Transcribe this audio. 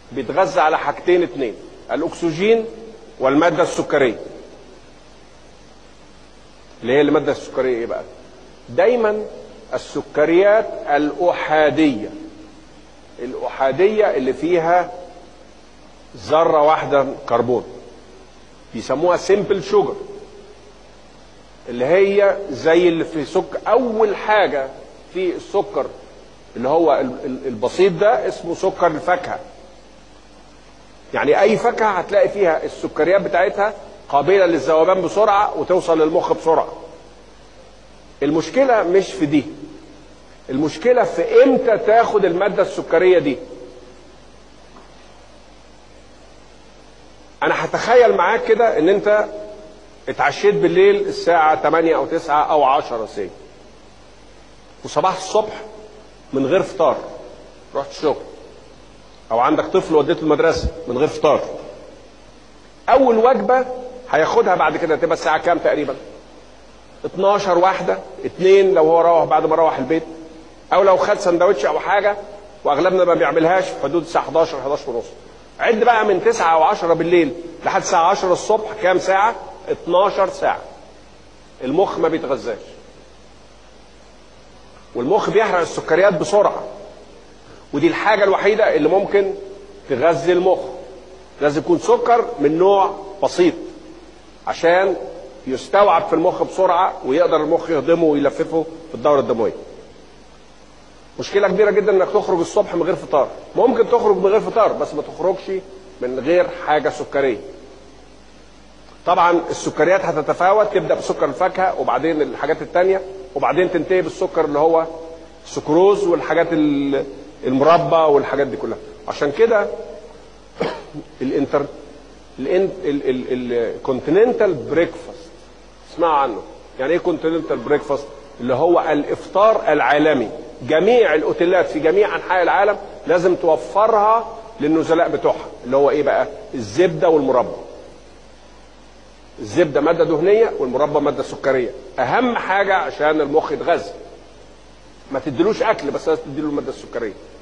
بيتغذى على حاجتين اتنين الاكسجين والماده السكريه اللي هي الماده السكريه ايه بقى دايما السكريات الاحاديه الاحاديه اللي فيها ذره واحده كربون بيسموها سيمبل شوجر اللي هي زي اللي في سكر اول حاجه في السكر اللي هو ال- ال- البسيط ده اسمه سكر الفاكهه يعني اي فاكهه هتلاقي فيها السكريات بتاعتها قابله للذوبان بسرعه وتوصل للمخ بسرعه المشكله مش في دي المشكله في امتى تاخد الماده السكريه دي انا هتخيل معاك كده ان انت اتعشيت بالليل الساعه 8 او 9 او 10 سي وصباح الصبح من غير فطار رحت الشغل او عندك طفل وديته المدرسه من غير فطار اول وجبه هياخدها بعد كده تبقى الساعه كام تقريبا 12 واحده اتنين لو هو روح بعد ما روح البيت او لو خد سندوتش او حاجه واغلبنا ما بيعملهاش في حدود الساعه 11 11 ونص عد بقى من 9 او 10 بالليل لحد الساعه 10 الصبح كام ساعه 12 ساعه المخ ما بيتغذاش والمخ بيحرق السكريات بسرعه ودي الحاجه الوحيده اللي ممكن تغذي المخ لازم يكون سكر من نوع بسيط عشان يستوعب في المخ بسرعه ويقدر المخ يهضمه ويلففه في الدوره الدمويه مشكله كبيره جدا انك تخرج الصبح من غير فطار ممكن تخرج من غير فطار بس ما تخرجش من غير حاجه سكريه طبعا السكريات هتتفاوت تبدا بسكر الفاكهه وبعدين الحاجات التانية وبعدين تنتهي بالسكر اللي هو السكروز والحاجات ال- المربى والحاجات دي كلها عشان كده الانتر الكونتيننتال بريكفاست اسمعوا عنه يعني ايه كونتيننتال بريكفاست اللي هو الافطار العالمي جميع الاوتيلات في جميع انحاء العالم لازم توفرها للنزلاء بتوعها اللي هو ايه بقى الزبده والمربى الزبده ماده دهنيه والمربى ماده سكريه اهم حاجه عشان المخ يتغذى ما تديلوش اكل بس لازم تديله الماده السكريه